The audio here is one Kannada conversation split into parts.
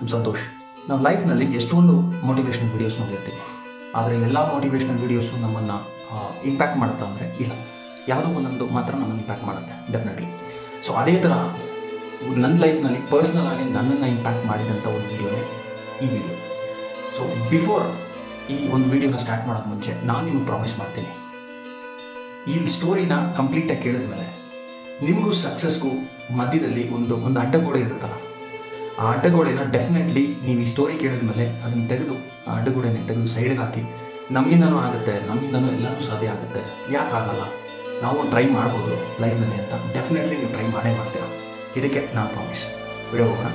ಸಂತೋಷ್ ನಾವು ಲೈಫ್ನಲ್ಲಿ ಎಷ್ಟೊಂದು ಮೋಟಿವೇಶ್ನಲ್ ವೀಡಿಯೋಸ್ ನೋಡಿರ್ತೀವಿ ಆದರೆ ಎಲ್ಲ ಮೋಟಿವೇಶ್ನಲ್ ವೀಡಿಯೋಸು ನಮ್ಮನ್ನು ಇಂಪ್ಯಾಕ್ಟ್ ಮಾಡುತ್ತಾ ಅಂದರೆ ಇಲ್ಲ ಯಾವುದೋ ಒಂದೊಂದು ಮಾತ್ರ ನಮ್ಮನ್ನು ಇಂಪ್ಯಾಕ್ಟ್ ಮಾಡುತ್ತೆ ಡೆಫಿನೆಟ್ಲಿ ಸೊ ಅದೇ ಥರ ನನ್ನ ಲೈಫ್ನಲ್ಲಿ ಪರ್ಸ್ನಲ್ ಆಗಿ ನನ್ನನ್ನು ಇಂಪ್ಯಾಕ್ಟ್ ಮಾಡಿದಂಥ ಒಂದು ವಿಡಿಯೋನೇ ಈ ವಿಡಿಯೋ ಸೊ ಬಿಫೋರ್ ಈ ಒಂದು ವಿಡಿಯೋನ ಸ್ಟಾರ್ಟ್ ಮಾಡೋಕ್ಕೆ ಮುಂಚೆ ನಾನು ನಿಮಗೆ ಪ್ರಾಮಿಸ್ ಮಾಡ್ತೀನಿ ಈ ಸ್ಟೋರಿನ ಕಂಪ್ಲೀಟಾಗಿ ಕೇಳಿದ್ಮೇಲೆ ನಿಮಗೂ ಸಕ್ಸಸ್ಗೂ ಮಧ್ಯದಲ್ಲಿ ಒಂದು ಒಂದು ಅಡ್ಡಗೋಡೆ ಇರುತ್ತಲ್ಲ ಆ ಅಡ್ಡಗೋಡೆನ ಡೆಫಿನೆಟ್ಲಿ ನೀವು ಈ ಸ್ಟೋರಿ ಕೇಳಿದ್ಮೇಲೆ ಅದನ್ನು ತೆಗೆದು ಆ ಅಡ್ಡಗೋಡೆನ ತೆಗೆದು ಸೈಡ್ಗೆ ಹಾಕಿ ನಮ್ಮಿಂದನೂ ಆಗುತ್ತೆ ನಮ್ಮಿಂದನೂ ಎಲ್ಲನೂ ಸಾಧ್ಯ ಆಗುತ್ತೆ ಯಾಕೆ ಆಗಲ್ಲ ನಾವು ಟ್ರೈ ಮಾಡ್ಬೋದು ಲೈಫ್ನಲ್ಲಿ ಅಂತ ಡೆಫಿನೆಟ್ಲಿ ನೀವು ಟ್ರೈ ಮಾಡೇ ಮಾಡ್ತೀರಾ ಇದಕ್ಕೆ ನಾನು ಪ್ರಾಮಿಸ್ ವಿಡಿಯೋ ಹೋಗೋಣ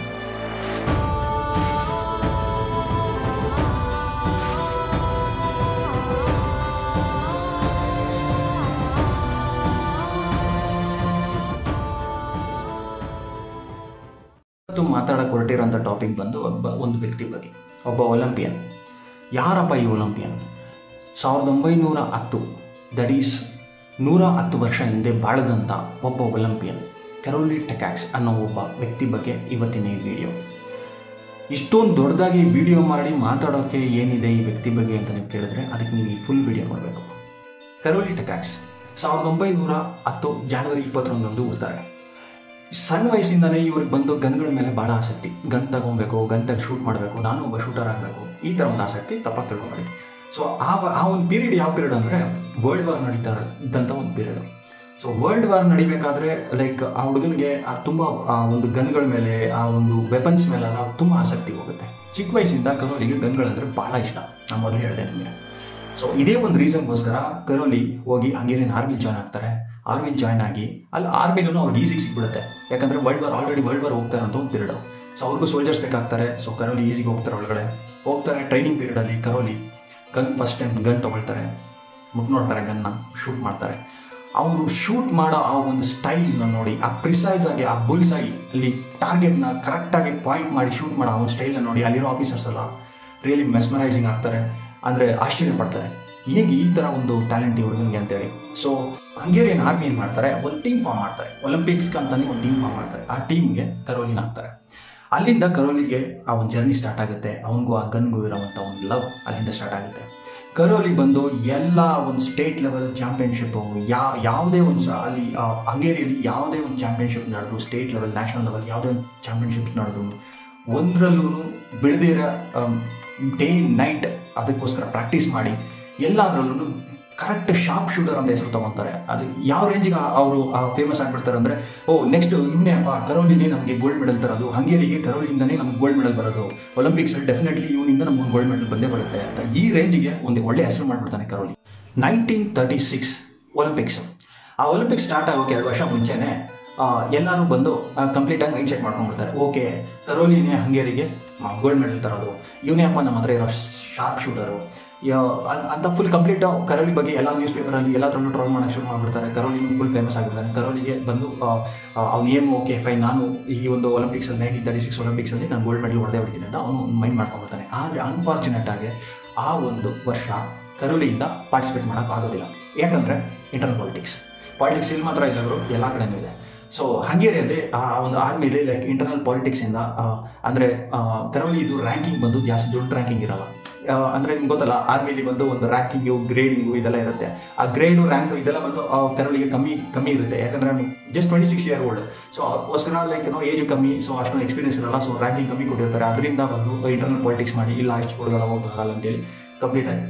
ಇವತ್ತು ಮಾತಾಡಕ್ಕೆ ಹೊರಟಿರೋಂಥ ಟಾಪಿಕ್ ಬಂದು ಒಬ್ಬ ಒಂದು ವ್ಯಕ್ತಿ ಬಗ್ಗೆ ಒಬ್ಬ ಒಲಿಂಪಿಯನ್ ಯಾರಪ್ಪ ಈ ಒಲಿಂಪಿಯನ್ ಸಾವಿರದ ಒಂಬೈನೂರ ಹತ್ತು ದಟ್ ಈಸ್ ನೂರ ಹತ್ತು ವರ್ಷ ಹಿಂದೆ ಬಾಳದಂಥ ಒಬ್ಬ ಒಲಿಂಪಿಯನ್ ಕೆರೋಲಿ ಟೆಕ್ಯಾಕ್ಸ್ ಅನ್ನೋ ಒಬ್ಬ ವ್ಯಕ್ತಿ ಬಗ್ಗೆ ಇವತ್ತಿನ ಈ ವಿಡಿಯೋ ಇಷ್ಟೊಂದು ದೊಡ್ಡದಾಗಿ ವಿಡಿಯೋ ಮಾಡಿ ಮಾತಾಡೋಕ್ಕೆ ಏನಿದೆ ಈ ವ್ಯಕ್ತಿ ಬಗ್ಗೆ ಅಂತ ನೀವು ಕೇಳಿದ್ರೆ ಅದಕ್ಕೆ ನೀವು ಈ ಫುಲ್ ವಿಡಿಯೋ ನೋಡಬೇಕು ಕರೋಲಿ ಟೆಕ್ಯಾಕ್ಸ್ ಸಾವಿರದ ಒಂಬೈನೂರ ಹತ್ತು ಜಾನ್ವರಿ ಇಪ್ಪತ್ತೊಂದರಂದು ಹುಡ್ತಾರೆ ಸಣ್ಣ ವಯಸ್ಸಿಂದಲೇ ಇವ್ರಿಗೆ ಬಂದು ಗನ್ಗಳ ಮೇಲೆ ಭಾಳ ಆಸಕ್ತಿ ಗನ್ ತಗೊಬೇಕು ಗನ್ ತೆಗೆ ಶೂಟ್ ಮಾಡಬೇಕು ನಾನು ಒಬ್ಬ ಶೂಟರ್ ಆಗಬೇಕು ಈ ಥರ ಒಂದು ಆಸಕ್ತಿ ತಪ್ಪಾಗಿ ತಿಳ್ಕೊಂಬಿಡಿ ಸೊ ಆ ಆ ಒಂದು ಪೀರಿಯಡ್ ಯಾವ ಪೀರಿಯಡ್ ಅಂದರೆ ವರ್ಲ್ಡ್ ವಾರ್ ನಡೀತಾ ಇದ್ದಂಥ ಒಂದು ಪೀರಿಯಡ್ ಸೊ ವರ್ಲ್ಡ್ ವಾರ್ ನಡಿಬೇಕಾದ್ರೆ ಲೈಕ್ ಆ ಹುಡುಗನಿಗೆ ಆ ತುಂಬ ಆ ಒಂದು ಗನ್ಗಳ ಮೇಲೆ ಆ ಒಂದು ವೆಪನ್ಸ್ ಮೇಲೆಲ್ಲ ತುಂಬ ಆಸಕ್ತಿ ಹೋಗುತ್ತೆ ಚಿಕ್ಕ ವಯಸ್ಸಿಂದ ಕರೋಲಿಗೆ ಗನ್ಗಳಂದ್ರೆ ಭಾಳ ಇಷ್ಟ ನಾನು ಮೊದಲು ಹೇಳಿದೆ ನಿಮಗೆ ಸೊ ಇದೇ ಒಂದು ರೀಸನ್ಗೋಸ್ಕರ ಕರೋಲಿ ಹೋಗಿ ಹಂಗೇರಿಯನ್ ಆರ್ಮಿ ಜಾಯ್ನ್ ಆಗ್ತಾರೆ ಆರ್ಮಿ ಜಾಯ್ನ್ ಆಗಿ ಅಲ್ಲಿ ಆರ್ಮಿಲೂ ಅವ್ರಿಗೆ ಈಸಿಗೆ ಸಿಗ್ಬಿಡುತ್ತೆ ಯಾಕಂದ್ರೆ world war already world war ಹೋಗ್ತಾರೆ ಅಂತ ಒಂದು ಪೀರಿಯಡ್ ಸೊ ಅವ್ರಿಗೂ ಸೋಲ್ಜರ್ಸ್ ಬೇಕಾಗ್ತಾರೆ ಸೊ ಕರೋಲಿ ಈಸಿಗೆ ಹೋಗ್ತಾರೆ ಒಳಗಡೆ ಹೋಗ್ತಾರೆ ಟ್ರೈನಿಂಗ್ ಪೀರಿಯಡಲ್ಲಿ Karoly gun first time gun ತೊಗೊಳ್ತಾರೆ ಮುಟ್ ನೋಡ್ತಾರೆ ಗನ್ನ ಶೂಟ್ ಮಾಡ್ತಾರೆ ಅವರು ಶೂಟ್ ಮಾಡೋ ಆ ಒಂದು ಸ್ಟೈಲ್ನ ನೋಡಿ ಆ ಪ್ರಿಸೈಸ್ ಆಗಿ ಆ ಬುಲ್ಸ್ ಆಗಿ ಅಲ್ಲಿ ಟಾರ್ಗೆಟ್ನ ಕರೆಕ್ಟಾಗಿ ಪಾಯಿಂಟ್ ಮಾಡಿ ಶೂಟ್ ಮಾಡೋ ಆ ಒಂದು ಸ್ಟೈಲ್ನ ನೋಡಿ ಅಲ್ಲಿರೋ ಆಫೀಸರ್ಸ್ ಎಲ್ಲ ರಿಯಲಿ ಮೆಸ್ಮರೈಸಿಂಗ್ ಆಗ್ತಾರೆ ಅಂದರೆ ಆಶ್ಚರ್ಯ ಪಡ್ತಾರೆ ಹೇಗೆ ಈ ಥರ ಒಂದು ಟ್ಯಾಲೆಂಟ್ ಈ ಹುಡುಗನಿಗೆ ಅಂತೇಳಿ ಸೊ ಹಂಗೇರಿಯನ್ ಆರ್ಮಿ ಏನು ಮಾಡ್ತಾರೆ ಒಂದು ಟೀಮ್ ಫಾರ್ಮ್ ಮಾಡ್ತಾರೆ ಒಲಿಂಪಿಕ್ಸ್ ಅಂತಾನೆ ಒಂದು ಟೀಮ್ ಫಾರ್ಮ್ ಮಾಡ್ತಾರೆ ಆ ಟೀಮ್ಗೆ ಕರೋಲಿನ ಹಾಕ್ತಾರೆ ಅಲ್ಲಿಂದ ಕರೋಲಿಗೆ ಆ ಒಂದು ಜರ್ನಿ ಸ್ಟಾರ್ಟ್ ಆಗುತ್ತೆ ಅವನಿಗೂ ಆ ಗನ್ಗೂ ಇರೋವಂಥ ಒಂದು ಲವ್ ಅಲ್ಲಿಂದ ಸ್ಟಾರ್ಟ್ ಆಗುತ್ತೆ ಕರೋಲಿ ಬಂದು ಎಲ್ಲ ಒಂದು ಸ್ಟೇಟ್ ಲೆವೆಲ್ ಚಾಂಪಿಯನ್ಶಿಪ್ಪು ಯಾ ಯಾವುದೇ ಒಂದು ಸ ಅಲ್ಲಿ ಆ ಹಂಗೇರಿಯಲ್ಲಿ ಯಾವುದೇ ಒಂದು ಚಾಂಪಿಯನ್ಶಿಪ್ ನಡೆದು ಸ್ಟೇಟ್ ಲೆವೆಲ್ ನ್ಯಾಷನಲ್ ಲೆವೆಲ್ ಯಾವುದೇ ಒಂದು ಚಾಂಪಿಯನ್ಶಿಪ್ಸ್ ನಡೆದು ಒಂದರಲ್ಲೂ ಬಿಡದಿರ ಡೇ ನೈಟ್ ಅದಕ್ಕೋಸ್ಕರ ಪ್ರಾಕ್ಟೀಸ್ ಮಾಡಿ ಎಲ್ಲದರಲ್ಲೂ ಕರೆಕ್ಟ್ ಶಾರ್ಪ್ ಶೂಟರ್ ಅಂತ ಹೆಸರು ತಗೊತಾರೆ ಅದು ಯಾವ ರೇಂಜಿಗೆ ಅವರು ಫೇಮಸ್ ಆಗಿಬಿಡ್ತಾರೆ ಅಂದರೆ ಓ ನೆಕ್ಸ್ಟ್ ಇವನೇ ಅಪ್ಪ ಕರೋಲಿನೇ ನಮಗೆ ಗೋಲ್ಡ್ ಮೆಡಲ್ ತರೋದು ಹಂಗೇರಿಗೆ ಕರೋಲಿಂದನೇ ನಮ್ಗೆ ಗೋಲ್ಡ್ ಮೆಡಲ್ ಬರೋದು ಒಲಿಂಪಿಕ್ಸಲ್ಲಿ ಡೆಫಿನೆಟ್ಲಿ ಇವನಿಂದ ನಮ್ಗೆ ಗೋಲ್ಡ್ ಮೆಡಲ್ ಬಂದೇ ಬರುತ್ತೆ ಅಂತ ಈ ರೇಂಜಿಗೆ ಒಂದು ಒಳ್ಳೆ ಹೆಸರು ಮಾಡಿಬಿಡ್ತಾನೆ Karoly nineteen thirty six Olympics ಆ ಒಲಿಂಪಿಕ್ಸ್ ಸ್ಟಾರ್ಟ್ ಆಗೋಕೆ ಎರಡು ವರ್ಷ ಮುಂಚೆನೆ ಎಲ್ಲರೂ ಬಂದು ಕಂಪ್ಲೀಟಾಗಿ ಮೈಂಡ್ ಸೆಟ್ ಮಾಡ್ಕೊಂಡ್ಬಿಡ್ತಾರೆ ಓಕೆ ಕರೋಲಿನೇ ಹಂಗೇರಿಗೆ ಗೋಲ್ಡ್ ಮೆಡಲ್ ತರೋದು ಇವನೇ ಅಪ್ಪ ನಮ್ಮ ಹತ್ರ ಇರೋ ಶಾರ್ಪ್ ಶೂಟರು ಅಂತ ಫುಲ್ ಕಂಪ್ಲೀಟ್ ಕರೋಲಿ ಬಗ್ಗೆ ಎಲ್ಲ ನ್ಯೂಸ್ ಪೇಪರಲ್ಲಿ ಎಲ್ಲದರಲ್ಲೂ ಟ್ರೋಲ್ ಮಾಡೋಕ್ಕೆ ಶುರು ಮಾಡಿಬಿಡ್ತಾರೆ ಕರೋಲಿ ಫುಲ್ ಫೇಮಸ್ ಆಗಿರ್ತಾನೆ ಕರೋಲಿಗೆ ಬಂದು ಅವ್ನು ಏಮ್ ಓಕೆ ಫೈನ್ ನಾನು ಈ ಒಂದು ಒಲಿಂಪಿಕ್ಸಲ್ಲಿ ನೈನ್ಟೀನ್ ತರ್ಟಿ ಸಿಕ್ಸ್ ಒಲಿಂಪಿಕ್ಸಲ್ಲಿ ನಾನು ಗೋಲ್ಡ್ ಮೆಡಲ್ ಹೊಡೆದೇ ಹೊಡಿತೀನಿ ಅಂತ ಅವನು ಮೈಂಡ್ ಮಾಡ್ಕೊಂಡ್ಬಿಡ್ತಾನೆ ಆದರೆ ಅನ್ಫಾರ್ಚುನೇಟ್ ಆಗಿ ಆ ಒಂದು ವರ್ಷ ಕರೋಲಿಯಿಂದ ಪಾರ್ಟಿಸಿಪೇಟ್ ಮಾಡೋಕ್ಕಾಗೋದಿಲ್ಲ ಯಾಕಂದರೆ ಇಂಟರ್ನಲ್ ಪಾಲಿಟಿಕ್ಸ್ ಪಾಲಿಟಿಕ್ಸ್ ಇಲ್ಲಿ ಮಾತ್ರ ಇಲ್ಲ ಅವರು ಎಲ್ಲ ಕಡೆನೂ ಇದೆ ಸೊ ಹಂಗೇರಿಯಲ್ಲಿ ಆ ಒಂದು ಆರ್ಮಿಲಿ ಲೈಕ್ ಇಂಟರ್ನಲ್ ಪಾಲಿಟಿಕ್ಸಿಂದ ಅಂದರೆ ಕರೋಲಿ ಇದು ರ್ಯಾಂಕಿಂಗ್ ಬಂದು ಜಾಸ್ತಿ ದೊಡ್ಡ ರ್ಯಾಂಕಿಂಗ್ ಇರಲ್ಲ ಅಂದರೆ ನಿಮ್ಗೆ ಗೊತ್ತಲ್ಲ ಆರ್ಮಿಲಿ ಬಂದು ಒಂದು ರ್ಯಾಂಕಿಂಗು ಗ್ರೇಡಿಂಗು ಇದೆಲ್ಲ ಇರುತ್ತೆ ಆ ಗ್ರೇಡು ರ್ಯಾಂಕ್ ಇದೆಲ್ಲ ಬಂದು ಕರೋಲಿಗೆ ಕಮ್ಮಿ ಕಮ್ಮಿ ಇರುತ್ತೆ ಯಾಕಂದರೆ just twenty six year old so ಅದಕ್ಕೋಸ್ಕರ ಲೈಕ್ ನೋ ಏಜು ಕಮ್ಮಿ ಸೊ ಅಷ್ಟೊಂದು ಎಕ್ಸ್ಪೀರಿಯನ್ಸ್ ಇರಲ್ಲ ಸೊ ರ್ಯಾಂಕಿಂಗ್ ಕಮ್ಮಿ ಕೊಟ್ಟಿರ್ತಾರೆ ಅದರಿಂದ ಬಂದು ಇಂಟರ್ನಲ್ ಪಾಲಿಟಿಕ್ಸ್ ಮಾಡಿ ಇಲ್ಲ ಅಷ್ಟು ಕೊಡೋಲ್ಲ ಹೋಗಲ್ಲ ಅಂತೇಳಿ ಕಂಪ್ಲೀಟಾಗಿ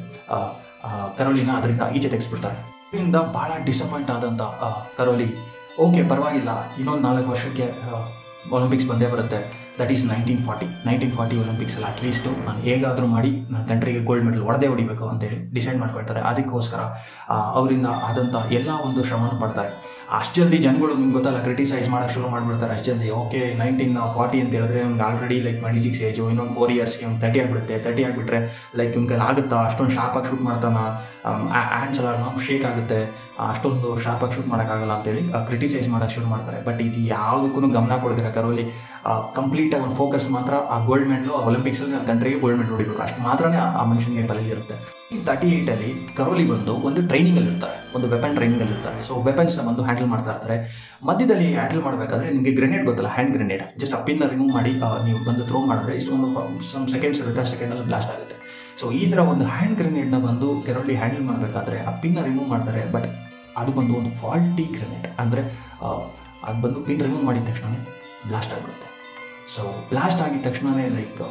ಕರೋಲಿನ ಅದರಿಂದ ಈಚೆ ತೆಗೆಸ್ಬಿಡ್ತಾರೆ ಇದರಿಂದ ಭಾಳ ಡಿಸಪಾಯಿಂಟ್ ಆದಂಥ ಕರೋಲಿ ಓಕೆ ಪರವಾಗಿಲ್ಲ ಇನ್ನೊಂದು ನಾಲ್ಕು ವರ್ಷಕ್ಕೆ ಒಲಿಂಪಿಕ್ಸ್ ಬಂದೇ ಬರುತ್ತೆ that is nineteen forty nineteen forty ಒಲಿಂಪಿಕ್ಸಲ್ಲಿ ಅಟ್ಲೀಸ್ಟು ನಾನು ಹೇಗಾದರೂ ಮಾಡಿ ನನ್ನ ಕಂಟ್ರಿಗೆ ಗೋಲ್ಡ್ ಮೆಡಲ್ ಹೊಡೆದೇ ಹೊಡಿಬೇಕು ಅಂತೇಳಿ ಡಿಸೈಡ್ ಮಾಡ್ಕೊಳ್ತಾರೆ ಅದಕ್ಕೋಸ್ಕರ ಅವರಿಂದ ಆದಂಥ ಎಲ್ಲ ಒಂದು ಶ್ರಮನ ಪಡ್ತಾರೆ ಅಷ್ಟು ಜಲ್ದಿ ಜನಗಳು ನಿಮ್ಗೆ ಗೊತ್ತಲ್ಲ ಕ್ರಿಟಿಸೈಸ್ ಮಾಡೋಕ್ಕೆ ಶುರು ಮಾಡಿಬಿಡ್ತಾರೆ ಅಷ್ಟು ಜಲ್ದಿ ಓಕೆ ನೈನ್ಟೀನ್ ಫಾರ್ಟಿ ಅಂತ ಹೇಳಿದ್ರೆ ಅವ್ನಿಗೆ already like twenty six age ಇನ್ನೊಂದು ಫೋರ್ ಇಯರ್ಸ್ಗೆ ಅವ್ನು ತರ್ಟಿ ಆಗಿಬಿಡುತ್ತೆ ತರ್ಟಿ ಆಗಿಬಿಟ್ರೆ ಲೈಕ್ ಇವ್ನ ಕೈಲಿ ಆಗುತ್ತಾ ಅಷ್ಟೊಂದು ಶಾರ್ಪಾಗಿ ಶೂಟ್ ಮಾಡ್ತಾನ ಹ್ಯಾಂಡ್ಸ್ ಎಲ್ಲ ಶೇಕ್ ಆಗುತ್ತೆ ಅಷ್ಟೊಂದು ಶಾರ್ಪಾಗಿ ಶೂಟ್ ಮಾಡೋಕ್ಕಾಗಲ್ಲ ಅಂತೇಳಿ ಕ್ರಿಟಿಸೈಸ್ ಮಾಡೋಕ್ಕೆ ಶುರು ಮಾಡ್ತಾರೆ ಬಟ್ ಇದು ಯಾವುದಕ್ಕೂ ಗಮನ ಕೊಡ್ತೀರ ಕರೋಲಿ ಕಂಪ್ಲೀಟಾಗಿ ಒಂದು ಫೋಕಸ್ ಮಾತ್ರ ಆ ಗೋಲ್ಡ್ ಮೆಡಲು ಆ ಒಲಿಂಪಿಕ್ಸಲ್ಲಿ ನನ್ನ ಕಂಟ್ರಿಗೆ ಗೋಲ್ಡ್ ಮೆಡಲ್ ಹೊಡಿಬೇಕು ಅಷ್ಟು ಮಾತ್ರನೇ ಆ ಮನುಷ್ಯನಿಗೆ ತಲೆಯಲ್ಲಿ ಇರುತ್ತೆ ತರ್ಟಿ ಏಯ್ಟಲ್ಲಿ ಕರೋಲಿ ಬಂದು ಒಂದು ಟ್ರೈನಿಂಗಲ್ಲಿ ಇರ್ತಾರೆ ಒಂದು ವೆಪನ್ ಟ್ರೈನಿಂಗಲ್ಲಿ ಇರ್ತಾರೆ ಸೊ ವೆಪನ್ಸ್ನ ಬಂದು ಹ್ಯಾಂಡಲ್ ಮಾಡ್ತಾ ಇರ್ತಾರೆ ಮಧ್ಯದಲ್ಲಿ ಹ್ಯಾಂಡಲ್ ಮಾಡಬೇಕಾದ್ರೆ ನಿಮಗೆ ಗ್ರೆನೇಡ್ ಗೊತ್ತಲ್ಲ ಹ್ಯಾಂಡ್ ಗ್ರೆನೇಡ್ ಜಸ್ಟ್ ಆ ಪಿನ್ನ ರಿಮೂವ್ ಮಾಡಿ ಆ, ನೀವು ಬಂದು ಥ್ರೋ ಮಾಡಿದ್ರೆ ಇಷ್ಟೊಂದು ಸಮ್ ಸೆಕೆಂಡ್ಸ್ ಇರುತ್ತೆ ಆ ಸೆಕೆಂಡಲ್ಲಿ ಬ್ಲಾಸ್ಟ್ ಆಗುತ್ತೆ ಸೊ ಈ ಥರ ಒಂದು ಹ್ಯಾಂಡ್ ಗ್ರೆನೇಡ್ನ ಬಂದು ಕೆರೋಲಿ ಹ್ಯಾಂಡಲ್ ಮಾಡಬೇಕಾದ್ರೆ ಆ ಪಿನ್ನ ರಿಮೂವ್ ಮಾಡ್ತಾರೆ ಬಟ್ ಅದು ಬಂದು ಒಂದು ಫಾಲ್ಟಿ ಗ್ರೆನೇಡ್ ಅಂದರೆ ಅದು ಬಂದು ಪಿನ್ ರಿಮೂವ್ ಮಾಡಿದ ತಕ್ಷಣ ಬ್ಲಾಸ್ಟ್ ಆಗಿಬಿಡುತ್ತೆ ಸೊ ಬ್ಲಾಸ್ಟ್ ಆಗಿದ ತಕ್ಷಣವೇ ಲೈಕ್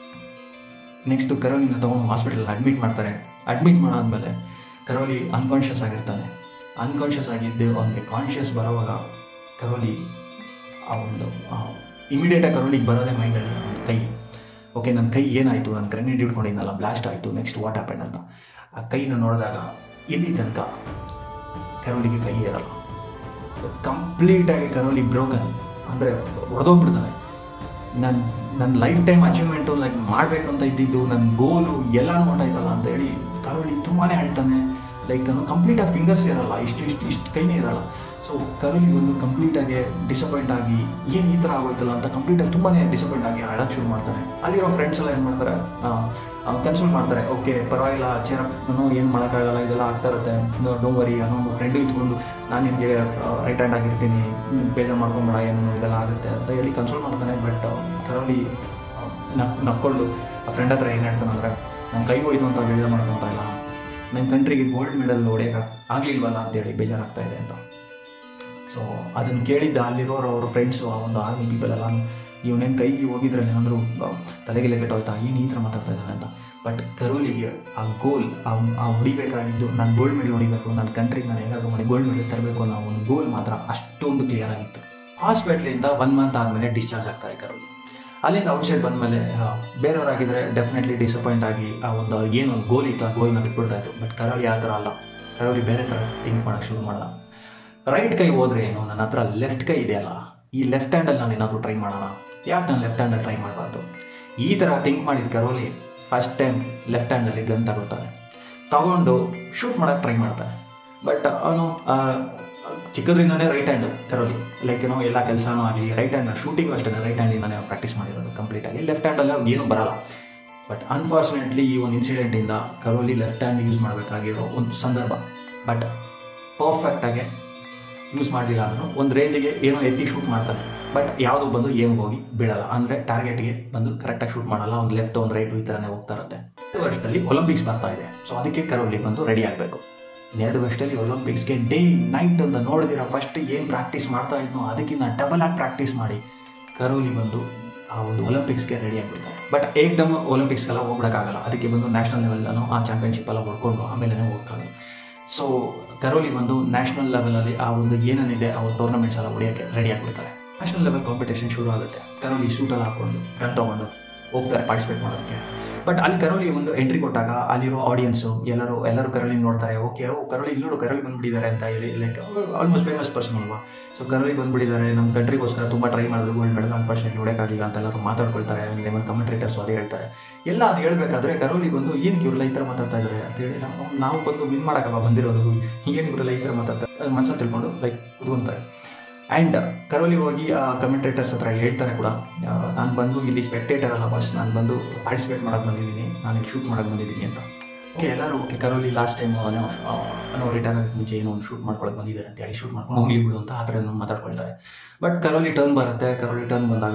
ನೆಕ್ಸ್ಟು ಕರೋಲಿನ ತೊಗೊಂಡು ಹಾಸ್ಪಿಟಲ್ ಅಡ್ಮಿಟ್ ಮಾಡ್ತಾರೆ ಅಡ್ಮಿಟ್ ಮಾಡಾದ್ಮೇಲೆ ಕರೋಲಿ ಅನ್ಕಾನ್ಷಿಯಸ್ ಆಗಿರ್ತಾನೆ ಅನ್ಕಾನ್ಷಿಯಸ್ ಆಗಿದ್ದು ಅವನಿಗೆ ಕಾನ್ಷಿಯಸ್ ಬರೋವಾಗ ಕರೋಲಿ ಆ ಒಂದು ಇಮಿಡಿಯೇಟಾಗಿ ಕರೋಲಿಗೆ ಬರೋದೇ ಮೈಂಡಲ್ಲಿ ಅವನ ಕೈ ಓಕೆ ನನ್ನ ಕೈ ಏನಾಯಿತು ನಾನು ಗ್ರೆನೇಡ್ ಇಟ್ಕೊಂಡಿದ್ನಲ್ಲ ಬ್ಲಾಸ್ಟ್ ಆಯಿತು ನೆಕ್ಸ್ಟ್ ವಾಟ್ ಹ್ಯಾಪನ್ ಅಂತ ಆ ಕೈನ ನೋಡಿದಾಗ ಇಲ್ಲಿ ತನಕ ಕರೋಲಿಗೆ ಕೈ ಇರಲ್ಲ ಕಂಪ್ಲೀಟಾಗಿ ಕರೋಲಿ ಬ್ರೋಕನ್ ಅಂದರೆ ಹೊಡೆದೋಗ್ಬಿಡ್ತಾನೆ ನನ್ನ ನನ್ನ ಲೈಫ್ ಟೈಮ್ ಅಚೀವ್ಮೆಂಟು ಲೈಕ್ ಮಾಡಬೇಕು ಅಂತ ಇದ್ದಿದ್ದು ನನ್ನ ಗೋಲು ಎಲ್ಲ ನೋಟಾಯ್ತಲ್ಲ ಅಂತ ಹೇಳಿ ಕರೋಲಿ ತುಂಬಾ ಹೇಳ್ತಾನೆ ಲೈಕ್ ಕಂಪ್ಲೀಟಾಗಿ ಫಿಂಗರ್ಸ್ ಇರಲ್ಲ ಇಷ್ಟು ಇಷ್ಟು ಇಷ್ಟು ಕೈನೇ ಇರಲ್ಲ ಸೊ ಕರೋಲಿ ಒಂದು ಕಂಪ್ಲೀಟಾಗಿ ಡಿಸಪಾಯಿಂಟ್ ಆಗಿ ಏನು ಈ ಥರ ಆಗೋಯ್ತಲ್ಲ ಅಂತ ಕಂಪ್ಲೀಟಾಗಿ ತುಂಬಾ ಡಿಸಪಾಯಿಂಟ್ ಆಗಿ ಅಳಕ್ಕೆ ಶುರು ಮಾಡ್ತಾನೆ ಅಲ್ಲಿರೋ ಫ್ರೆಂಡ್ಸ್ ಎಲ್ಲ ಏನು ಮಾಡ್ತಾರೆ ಕನ್ಸಲ್ಟ್ ಮಾಡ್ತಾರೆ ಓಕೆ ಪರವಾಗಿಲ್ಲ ಚೇರ ಏನು ಮಾಡೋಕ್ಕಾಗಲ್ಲ ಇದೆಲ್ಲ ಆಗ್ತಾ ಇರುತ್ತೆ ಡೋ ವರಿ ಅನ್ನೋ ಒಂದು ಫ್ರೆಂಡು ಇಟ್ಕೊಂಡು ನಾನು ನಿಮಗೆ ರೈಟ್ ಹ್ಯಾಂಡ್ ಆಗಿರ್ತೀನಿ ಬೇಜಾರು ಮಾಡ್ಕೊಂಬೇಡ ಏನು ಇದೆಲ್ಲ ಆಗುತ್ತೆ ಅಂತ ಹೇಳಿ ಕನ್ಸಲ್ಟ್ ಮಾಡ್ತಾನೆ ಬಟ್ ಕರೋಲಿ ನಕ್ ನಕ್ಕೊಂಡು ಆ ಫ್ರೆಂಡ್ ಹತ್ರ ಏನು ಹೇಳ್ತಾನೆ ಅಂದರೆ ನನ್ನ ಕೈ ಹೋಯ್ತು ಅಂತ ಬೇಜಾರು ಮಾಡ್ಕೊತಾ ಇಲ್ಲ ನನ್ನ ಕಂಟ್ರಿಗೆ ಗೋಲ್ಡ್ ಮೆಡಲ್ ಹೊಡೆಯೋಕೆ ಆಗಲಿಲ್ವಲ್ಲ ಅಂತೇಳಿ ಬೇಜಾರಾಗ್ತಾ ಇದೆ ಅಂತ ಸೊ ಅದನ್ನು ಕೇಳಿದ್ದ ಅಲ್ಲಿರೋರು ಅವ್ರ ಫ್ರೆಂಡ್ಸು ಆ ಒಂದು ಆರ್ಮಿ ಪೀಪಲ್ ಎಲ್ಲ ಇವನೇನು ಕೈಗೆ ಹೋಗಿದ್ರೆ ಏನಾದರೂ ತಲೆಗೆಲೆ ಕೆಟ್ಟೋಯ್ತಾ ಏನು ಈ ಥರ ಮಾತಾಡ್ತಾ ಇದ್ದಾನೆ ಅಂತ ಬಟ್ ಕರೋಲಿಗೆ ಆ ಗೋಲ್ ಆ ಹೊಡಿಬೇಕಾಗಿದ್ದು ನಾನು ಗೋಲ್ಡ್ ಮೆಡಲ್ ಹೊಡಿಬೇಕು ನನ್ನ ಕಂಟ್ರಿಗೆ ನಾನು ಹೇಗಾದರೂ ಮಾಡಿ ಗೋಲ್ಡ್ ಮೆಡಲ್ ತರಬೇಕು ಅನ್ನೋ ಒಂದು ಗೋಲ್ ಮಾತ್ರ ಅಷ್ಟೊಂದು ಕ್ಲಿಯರ್ ಆಗಿತ್ತು ಹಾಸ್ಪಿಟ್ಲಿಂದ ಒನ್ ಮಂತ್ ಆದಮೇಲೆ ಡಿಸ್ಚಾರ್ಜ್ ಆಗ್ತಾರೆ ಕರೋಲಿ ಅಲ್ಲಿಂದ ಔಟ್ಸೈಡ್ ಬಂದಮೇಲೆ ಬೇರೆಯವರಾಗಿದ್ದರೆ ಡೆಫಿನೆಟ್ಲಿ ಡಿಸಪಾಯಿಂಟ್ ಆಗಿ ಆ ಒಂದು ಏನು ಒಂದು ಗೋಲ್ ಇತ್ತು ಆ ಗೋಲ್ನ ಬಿಟ್ಬಿಡ್ತಾ ಇತ್ತು ಬಟ್ ಕರೋಲಿ ಆ ಥರ ಅಲ್ಲ ಕರೋಲಿ ಬೇರೆ ಥರ ಥಿಂಕ್ ಮಾಡೋಕ್ಕೆ ಶುರು ಮಾಡಲ್ಲ ರೈಟ್ ಕೈ ಹೋದ್ರೆ ಏನು ನನ್ನ ಹತ್ರ ಲೆಫ್ಟ್ ಕೈ ಇದೆಯಲ್ಲ ಈ ಲೆಫ್ಟ್ ಹ್ಯಾಂಡಲ್ಲಿ ನಾನು ಏನಾದರೂ ಟ್ರೈ ಮಾಡೋಣ ಯಾಕೆ ನಾನು ಲೆಫ್ಟ್ ಹ್ಯಾಂಡಲ್ಲಿ ಟ್ರೈ ಮಾಡಬಾರ್ದು ಈ ಥರ ಥಿಂಕ್ ಮಾಡಿದ ಕರೋಲಿ ಫಸ್ಟ್ ಟೈಮ್ ಲೆಫ್ಟ್ ಹ್ಯಾಂಡಲ್ಲಿ ಗನ್ ತಗೋತಾನೆ ತಗೊಂಡು ಶೂಟ್ ಮಾಡೋಕ್ಕೆ ಟ್ರೈ ಮಾಡ್ತಾನೆ ಬಟ್ ಅವನು ಚಿಕ್ಕದ್ರಿಂದನೇ ರೈಟ್ ಹ್ಯಾಂಡ್ ಕರೋಲಿ ಲೈಕ್ ಏನೋ ಎಲ್ಲ ಕೆಲಸನೂ ಆಗಲಿ ರೈಟ್ ಹ್ಯಾಂಡ್ ಶೂಟಿಂಗ್ ಅಷ್ಟೇ ರೈಟ್ ಹ್ಯಾಂಡಿಂದಾನೇ ಪ್ರಾಕ್ಟೀಸ್ ಮಾಡಿರೋದು ಕಂಪ್ಲೀಟಾಗಿ ಲೆಫ್ಟ್ ಹ್ಯಾಂಡಲ್ಲಿ ಅವ್ನಿಗೆ ಏನೂ ಬರಲ್ಲ ಬಟ್ ಅನ್ಫಾರ್ಚುನೇಟ್ಲಿ ಈ ಒಂದು ಇನ್ಸಿಡೆಂಟಿಂದ ಕರೋಲಿ ಲೆಫ್ಟ್ ಹ್ಯಾಂಡ್ ಯೂಸ್ ಮಾಡಬೇಕಾಗಿರೋ ಒಂದು ಸಂದರ್ಭ ಬಟ್ ಪರ್ಫೆಕ್ಟಾಗಿ ಯೂಸ್ ಮಾಡಲಿಲ್ಲ ಅಂದರೂ ಒಂದು ರೇಂಜಿಗೆ ಏನೋ ಎತ್ತಿ ಶೂಟ್ ಮಾಡ್ತಾನೆ ಬಟ್ ಯಾವುದು ಬಂದು ಏನು ಹೋಗಿ ಬೀಳಲ್ಲ ಅಂದರೆ ಟಾರ್ಗೆಟ್ಗೆ ಬಂದು ಕರೆಕ್ಟಾಗಿ ಶೂಟ್ ಮಾಡಲ್ಲ ಒಂದು ಲೆಫ್ಟ್ ಒಂದು ರೈಟ್ ಈ ಥರನೇ ಹೋಗ್ತಾ ಇರುತ್ತೆ ಎರಡು ವರ್ಷದಲ್ಲಿ ಒಲಿಂಪಿಕ್ಸ್ ಬರ್ತಾ ಇದೆ ಸೊ ಅದಕ್ಕೆ ಕರೋಲಿ ಬಂದು ರೆಡಿ ಆಗಬೇಕು ಎರಡು ವರ್ಷದಲ್ಲಿ ಒಲಿಂಪಿಕ್ಸ್ಗೆ ಡೇ ನೈಟ್ ಅಂತ ನೋಡಿದಿರ ಫಸ್ಟ್ ಏನು ಪ್ರಾಕ್ಟೀಸ್ ಮಾಡ್ತಾ ಇದ್ನೋ ಅದಕ್ಕಿಂತ ಡಬಲ್ ಆಗಿ ಪ್ರಾಕ್ಟೀಸ್ ಮಾಡಿ ಕರೋಲಿ ಬಂದು ಆ ಒಂದು ಒಲಿಂಪಿಕ್ಸ್ಗೆ ರೆಡಿ ಆಗಿಬಿಡ್ತಾರೆ ಬಟ್ ಏಕ್ದಮ್ ಒಲಿಂಪಿಕ್ಸ್ಗೆಲ್ಲ ಹೋಗ್ಬಿಡೋಕ್ಕಾಗಲ್ಲ ಅದಕ್ಕೆ ಬಂದು ನ್ಯಾಷನಲ್ ಲೆವೆಲ್ಲೂ ಆ ಚಾಂಪಿಯನ್ಶಿಪ್ ಎಲ್ಲ ಹೊಡ್ಕೊಂಡು ಆಮೇಲೆ ಹೋಗ್ತಾರೆ ಸೊ ಕರೋಲಿ ಬಂದು ನ್ಯಾಷನಲ್ ಲೆವೆಲಲ್ಲಿ ಆ ಒಂದು ಏನೇನಿದೆ ಆ ಒಂದು ಟೂರ್ನಮೆಂಟ್ಸ್ ಎಲ್ಲ ಹೊಡೆಯೋಕ್ಕೆ ರೆಡಿ ಆಗಿಬಿಡ್ತಾರೆ ನ್ಯಾಷನಲ್ ಲೆವೆಲ್ ಕಾಂಪಿಟೇಷನ್ ಶುರು ಆಗುತ್ತೆ ಕರೋಲಿ ಸೂಟಲ್ಲಿ ಹಾಕೊಂಡು ಗನ್ ತೊಗೊಂಡು ಹೋಗ್ತಾರೆ ಪಾರ್ಟಿಸಿಪೇಟ್ ಮಾಡೋದಕ್ಕೆ ಬಟ್ ಅಲ್ಲಿ ಕರೋಲಿ ಒಂದು ಎಂಟ್ರಿ ಕೊಟ್ಟಾಗ ಅಲ್ಲಿರೋ ಆಡಿಯನ್ಸು ಎಲ್ಲರೂ ಎಲ್ಲರೂ ಕರೋಲಿ ನೋಡ್ತಾರೆ ಓಕೆ ಓ ಕರೋಲಿ ಇಲ್ಲಿ ನೋಡು ಕರೋಲಿ ಬಂದ್ಬಿಟ್ಟಿದ್ದಾರೆ ಅಂತ ಹೇಳಿ ಲೈಕ್ ಆಲ್ಮೋಸ್ಟ್ ಫೇಮಸ್ ಪರ್ಸನ್ ಅಲ್ವಾ ಸೊ ಕರೋಲಿ ಬಂದ್ಬಿಟ್ಟಿದ್ದಾರೆ ನಮ್ಮ ಕಂಟ್ರಿಗೋಸ್ಕರ ತುಂಬ ಟ್ರೈ ಮಾಡಿದ್ರು ಗೋಲ್ಡ್ ಮೆಡಲ್ ಅನ್ಫಾರ್ಚುನೇಟ್ಲಿ ಹೊಡೆಯೋಕ್ಕಾಗಲಿಲ್ಲ ಅಂತ ಎಲ್ಲರೂ ಮಾತಾಡ್ಕೊಳ್ತಾರೆ ನಿಮ್ಮ ಕಮೆಂಟ್ರೇಟರ್ಸ್ ಅದೇ ಹೇಳ್ತಾರೆ ಎಲ್ಲ ಅದು ಹೇಳ್ಬೇಕಾದ್ರೆ ಕರೋಲಿ ಬಂದು ಏನಕ್ಕೆ ಇವರೆಲ್ಲ ಈ ಥರ ಮಾತಾಡ್ತಾ ಇದ್ದಾರೆ ಅಂತೇಳಿ ನಾವು ನಾವು ಬಂದು ವಿನ್ ಮಾಡೋಕ್ಕಲ್ಲ ಬಂದಿರೋದು ಏನು ಇವರೆಲ್ಲ ಈ ಥರ ಮಾತಾಡ್ತಾರೆ ಅದು ಮನಸ್ಸಲ್ಲಿ ತಿಳ್ಕೊಂಡು ಲೈಕ್ ಕುತ್ಕೊಂತಾರೆ ಆ್ಯಂಡ್ ಕರೋಲಿ ಹೋಗಿ ಆ ಕಮೆಂಟೇಟರ್ಸ್ ಹತ್ರ ಹೇಳ್ತಾರೆ ಕೂಡ ನಾನು ಬಂದು ಇಲ್ಲಿ ಸ್ಪೆಕ್ಟೇಟರ್ ಅಲ್ಲ ಬಸ್ ನಾನು ಬಂದು ಪಾರ್ಟಿಸಿಪೇಟ್ ಮಾಡೋಕ್ಕೆ ಬಂದಿದ್ದೀನಿ ನಾನು ಇಲ್ಲಿ ಶೂಟ್ ಮಾಡೋಕ್ಕೆ ಬಂದಿದ್ದೀನಿ ಅಂತ ಓಕೆ ಎಲ್ಲರೂ ಓಕೆ ಕರೋಲಿ ಲಾಸ್ಟ್ ಟೈಮ್ ಅನ್ನೋ ಅನ್ನೋ ರಿಟರ್ನ್ ಆಗೋಕ್ಕೆ ಮುಂಚೆ ಏನೋ ಒಂದು ಶೂಟ್ ಮಾಡ್ಕೊಳಕ್ಕೆ ಬಂದಿದ್ದಾರೆ ಅಂತ ಹೇಳಿ ಶೂಟ್ ಮಾಡ್ಕೊಂಡು ಹೋಗಿ ಬಿಡು ಅಂತ ಆ ಥರ ಏನೋ ಮಾತಾಡ್ಕೊಳ್ತಾರೆ ಬಟ್ ಕರೋಲಿ ಟರ್ನ್ ಬರುತ್ತೆ ಕರೋಲಿ ಟರ್ನ್ ಬಂದಾಗ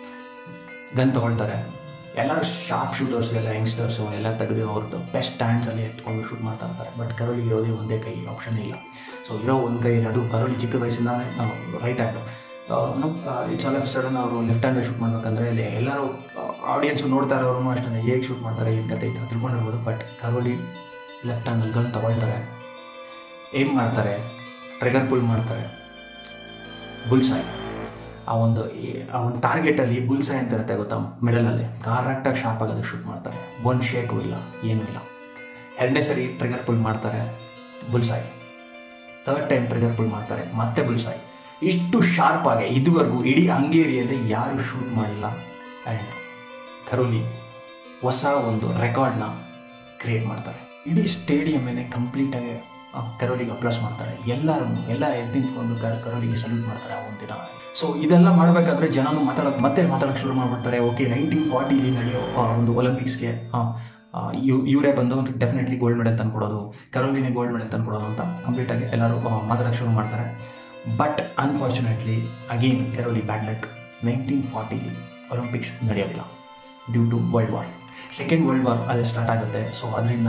ಗನ್ ತೊಗೊಳ್ತಾರೆ ಎಲ್ಲರೂ ಶಾರ್ಪ್ ಶೂಟರ್ಸ್ ಎಲ್ಲ ಯಂಗ್ಸ್ಟರ್ಸು ಎಲ್ಲ ತೆಗೆದು ಅವ್ರದ್ದು ಬೆಸ್ಟ್ ಸ್ಟ್ಯಾಂಡ್ಸಲ್ಲಿ ಎತ್ಕೊಂಡು ಶೂಟ್ ಮಾಡ್ತಾ ಇರ್ತಾರೆ ಬಟ್ ಕರೋಲಿ ಇರೋದೇ ಒಂದೇ ಕೈ ಆಪ್ಷನ್ ಇಲ್ಲ ಸೊ ಇರೋ ಒಂದು ಕೈ ಅದು ಕರೋಲಿ ಚಿಕ್ಕ ವಯಸ್ಸಿಂದಾನೆ right hand it's all of sudden ಅವರು ಲೆಫ್ಟ್ ಹ್ಯಾಂಡ್ ಶೂಟ್ ಮಾಡ್ಬೇಕಂದ್ರೆ ಇಲ್ಲಿ ಎಲ್ಲರೂ ಆಡಿಯನ್ಸು ನೋಡ್ತಾ ಇರೋರು ಅಷ್ಟೇ ಹೇಗೆ ಶೂಟ್ ಮಾಡ್ತಾರೆ ಏನು ಕತೆ ಇತ್ತು ತಿಳ್ಕೊಂಡಿರ್ಬೋದು ಬಟ್ ಕರೋಲಿ ಲೆಫ್ಟ್ ಹ್ಯಾಂಡಲ್ಲಿ ಗನ್ ತೊಗೊಳ್ತಾರೆ ಏಮ್ ಮಾಡ್ತಾರೆ ಟ್ರಿಗರ್ ಪುಲ್ ಮಾಡ್ತಾರೆ ಬುಲ್ಸಾಯ್ ಆ ಒಂದು ಆ ಒಂದು ಟಾರ್ಗೆಟಲ್ಲಿ ಬುಲ್ಸಾಯ್ ಅಂತ ಇರುತ್ತೆ ಗೊತ್ತಾ ಮಿಡಲಲ್ಲಿ ಕರೆಕ್ಟಾಗಿ ಶಾರ್ಪ್ ಆಗೋದಕ್ಕೆ ಶೂಟ್ ಮಾಡ್ತಾರೆ ಒಂದು ಶೇಕು ಇಲ್ಲ ಏನೂ ಇಲ್ಲ ಎರಡನೇ ಸರಿ ಟ್ರಿಗರ್ ಪುಲ್ ಮಾಡ್ತಾರೆ bullseye third time trigger pull ಮಾಡ್ತಾರೆ ಮತ್ತೆ ಬುಲ್ಸಾಯ್ ಇಷ್ಟು ಶಾರ್ಪ್ ಆಗಿ ಇದುವರೆಗೂ ಇಡೀ ಹಂಗೇರಿಯಲ್ಲಿ ಯಾರು ಶೂಟ್ ಮಾಡಿಲ್ಲ ಆ್ಯಂಡ್ ಕರೋಲಿ ಹೊಸ ಒಂದು ರೆಕಾರ್ಡ್ನ ಕ್ರಿಯೇಟ್ ಮಾಡ್ತಾರೆ ಇಡೀ ಸ್ಟೇಡಿಯಮ್ಮೇನೆ ಕಂಪ್ಲೀಟಾಗಿ ಕರೋಲಿಗೆ ಅಪ್ಲಾಸ್ ಮಾಡ್ತಾರೆ ಎಲ್ಲರೂ ಎಲ್ಲ ಎದ್ದು ನಿಂತ್ಕೊಂಡು ಕರ್ ಕರೋಲಿಗೆ ಸಲ್ಯೂಟ್ ಮಾಡ್ತಾರೆ ಆ ಒಂದು ದಿನ ಸೊ ಇದೆಲ್ಲ ಮಾಡಬೇಕಾದ್ರೆ ಜನನು ಮಾತಾಡೋಕೆ ಮತ್ತೆ ಮಾತಾಡೋಕೆ ಶುರು ಮಾಡಿಬಿಡ್ತಾರೆ ಓಕೆ ನೈನ್ಟೀನ್ ಫಾರ್ಟಿಲಿ ನಡೆಯೋ ಆ ಒಂದು ಒಲಿಂಪಿಕ್ಸ್ಗೆ ಇವ್ ಇವರೇ ಬಂದು ಡೆಫಿನೆಟ್ಲಿ ಗೋಲ್ಡ್ ಮೆಡಲ್ ತಂದ್ಕೊಡೋದು ಕರೋಲಿನೇ ಗೋಲ್ಡ್ ಮೆಡಲ್ ತಂದ್ಕೊಡೋದು ಅಂತ ಕಂಪ್ಲೀಟಾಗಿ ಎಲ್ಲರೂ ಮಾತಾಡೋಕ್ಕೆ ಶುರು ಮಾಡ್ತಾರೆ but unfortunately again Karoly bad luck nineteen ಫಾರ್ಟಿಲಿ ಒಲಿಂಪಿಕ್ಸ್ ನಡೆಯೋದಿಲ್ಲ due to world war second world war ಅದೇ ಸ್ಟಾರ್ಟ್ ಆಗುತ್ತೆ ಸೊ ಅದರಿಂದ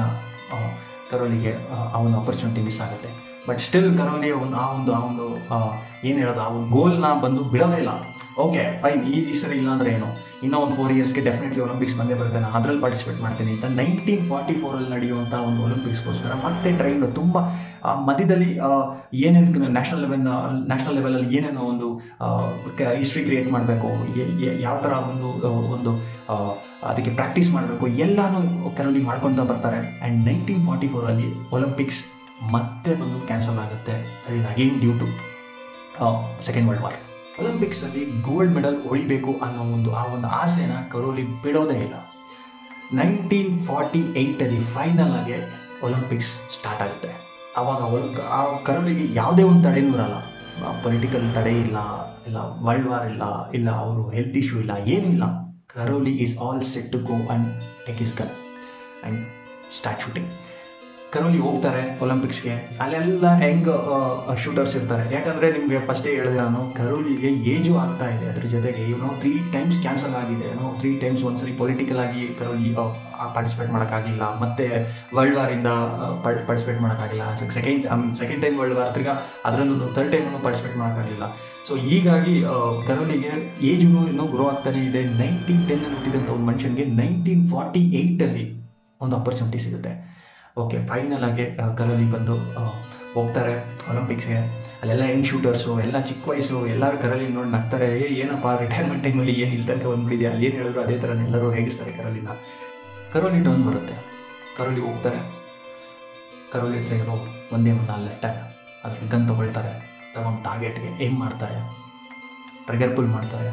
ಕರೋಲಿಗೆ ಆ ಒಂದು ಆಪರ್ಚುನಿಟಿ ಮಿಸ್ ಆಗುತ್ತೆ ಬಟ್ ಸ್ಟಿಲ್ ಕರೋಲಿ ಒಂದು ಆ ಒಂದು ಆ ಒಂದು ಏನು ಹೇಳೋದು ಆ ಒಂದು ಗೋಲ್ನ ಬಂದು ಬಿಡೋದೇ ಇಲ್ಲ ಓಕೆ ಫೈನ್ ಈ ಈ ಸರಿ ಇಲ್ಲ ಅಂದರೆ ಏನು ಇನ್ನೂ ಒಂದು ಫೋರ್ ಇಯರ್ಸ್ಗೆ ಡೆಫಿನೆಟ್ಲಿ ಒಲಿಂಪಿಕ್ಸ್ ಬಂದೇ ಬರುತ್ತೆ ನಾನು ಅದರಲ್ಲಿ ಪಾರ್ಟಿಸಿಪೇಟ್ ಮಾಡ್ತೀನಿ ಅಂತ ನೈನ್ಟೀನ್ ಫಾರ್ಟಿ ಫೋರಲ್ಲಿ ನಡೆಯುವಂಥ ಒಂದು ಒಲಿಂಪಿಕ್ಸ್ಗೋಸ್ಕರ ಮತ್ತೆ ಟ್ರೈನ್ ತುಂಬ ಆ, ಮಧ್ಯದಲ್ಲಿ ಏನೇನು ನ್ಯಾಷನಲ್ ಲೆವೆಲ್ ನ್ಯಾಷನಲ್ ಲೆವೆಲಲ್ಲಿ ಏನೇನೋ ಒಂದು ಹಿಸ್ಟ್ರಿ ಕ್ರಿಯೇಟ್ ಮಾಡಬೇಕು ಯಾವ ಥರ ಒಂದು ಆ, ಒಂದು ಆ, ಅದಕ್ಕೆ ಪ್ರಾಕ್ಟೀಸ್ ಮಾಡಬೇಕು ಎಲ್ಲನೂ ಕರೋಲಿ ಮಾಡ್ಕೊತಾ ಬರ್ತಾರೆ ಆ್ಯಂಡ್ ನೈನ್ಟೀನ್ ಫಾರ್ಟಿ ಫೋರಲ್ಲಿ ಒಲಿಂಪಿಕ್ಸ್ ಮತ್ತೆ ಬಂದು ಕ್ಯಾನ್ಸಲ್ ಆಗುತ್ತೆ is again due to second world war ಒಲಿಂಪಿಕ್ಸಲ್ಲಿ ಗೋಲ್ಡ್ ಮೆಡಲ್ ಹೊಡಿಬೇಕು ಅನ್ನೋ ಒಂದು ಆ ಒಂದು ಆಸೆನ ಕರೋಲಿ ಬಿಡೋದೇ ಇಲ್ಲ ನೈನ್ಟೀನ್ ಫಾರ್ಟಿ ಏಯ್ಟಲ್ಲಿ ಫೈನಲ್ ಆಗಿ ಒಲಿಂಪಿಕ್ಸ್ ಸ್ಟಾರ್ಟ್ ಆಗುತ್ತೆ ಆವಾಗ ಒಲ್ ಆ ಕರೋಲಿಗೆ ಯಾವುದೇ ಒಂದು ತಡೆನೂ ಇರಲ್ಲ ಪೊಲಿಟಿಕಲ್ ತಡೆ ಇಲ್ಲ ಇಲ್ಲ ವರ್ಲ್ಡ್ ವಾರ್ ಇಲ್ಲ ಇಲ್ಲ ಅವರು ಹೆಲ್ತ್ ಇಶ್ಯೂ ಇಲ್ಲ ಏನಿಲ್ಲ Karoly is all set to go and take his gun and start shooting Karoly ಹೋಗ್ತಾರೆ ಒಲಿಂಪಿಕ್ಸ್ಗೆ ಅಲ್ಲೆಲ್ಲ ಹೆಂಗ್ ಶೂಟರ್ಸ್ ಇರ್ತಾರೆ ಯಾಕಂದರೆ ನಿಮಗೆ ಫಸ್ಟೇ ಹೇಳಿದೆ ನಾನು ಕರೋಲಿಗೆ ಏಜು ಆಗ್ತಾ ಇದೆ ಅದ್ರ ಜೊತೆಗೆ ಏನೋ ತ್ರೀ ಟೈಮ್ಸ್ ಕ್ಯಾನ್ಸಲ್ ಆಗಿದೆ ಏನೋ ತ್ರೀ ಟೈಮ್ಸ್ ಒಂದ್ಸರಿ ಪೊಲಿಟಿಕಲ್ ಆಗಿ ಕರೋಲಿ ಪಾರ್ಟಿಸಿಪೇಟ್ ಮಾಡೋಕ್ಕಾಗಿಲ್ಲ ಮತ್ತೆ ವರ್ಲ್ಡ್ ವಾರಿಂದ ಪಾರ್ಟಿಸಿಪೇಟ್ ಮಾಡೋಕ್ಕಾಗಿಲ್ಲ second second time world war ತಿರ್ಗಾ ಅದರಲ್ಲೂ ಥರ್ಡ್ ಟೈಮನ್ನು ಪಾರ್ಟಿಸಿಪೇಟ್ ಮಾಡೋಕ್ಕಾಗಿಲ್ಲ ಸೊ ಹೀಗಾಗಿ ಆ, ಕರೋಲಿಗೆ ಏಜು ಇನ್ನೂ ಗ್ರೋ ಆಗ್ತಾನೆ ಇದೆ ನೈನ್ಟೀನ್ ಟೆನ್ನಲ್ಲಿ ಹುಟ್ಟಿದಂಥ ಒಂದು ಮನುಷ್ಯನಿಗೆ ನೈನ್ಟೀನ್ ಫಾರ್ಟಿ ಏಯ್ಟಲ್ಲಿ ಒಂದು ಆಪರ್ಚುನಿಟಿ ಸಿಗುತ್ತೆ ಓಕೆ ಫೈನಲ್ ಆಗಿ ಆ, ಕರೋಲಿ ಬಂದು ಆ, ಹೋಗ್ತಾರೆ ಒಲಿಂಪಿಕ್ಸ್ಗೆ ಅಲ್ಲೆಲ್ಲ ಯಂಗ್ ಶೂಟರ್ಸು ಎಲ್ಲ ಚಿಕ್ಕ ವಯಸ್ಸು ಎಲ್ಲರೂ ಕರೋಲಿ ನೋಡಿ ನಗ್ತಾರೆ ಏ ಏನಪ್ಪ ರಿಟೈರ್ಮೆಂಟ್ ಟೈಮಲ್ಲಿ ಏನು ಇಲ್ಲಿ ತನಕ ಬಂದ್ಬಿಟ್ಟಿದೆ ಅಲ್ಲಿ ಏನು ಹೇಳಿದ್ರು ಅದೇ ಥರ ಎಲ್ಲರೂ ಹೇಗಿಸ್ತಾರೆ ಕರೋಲಿನ ಕರೋಲಿ ಡೌನ್ ಬರುತ್ತೆ ಕರೋಲಿ ಹೋಗ್ತಾರೆ ಕರೋಲಿ ಹತ್ರ ಇರೋ ಒಂದೇ ಒಂದು ಲೆಫ್ಟ್ ಹ್ಯಾಂಡ್ ಅದ್ರ ಗನ್ ತಗೊಳ್ತಾರೆ ತಗೊಂಡು ಟಾರ್ಗೆಟ್ಗೆ ಏಮ್ ಮಾಡ್ತಾರೆ ಟ್ರಿಗರ್ ಪುಲ್ ಮಾಡ್ತಾರೆ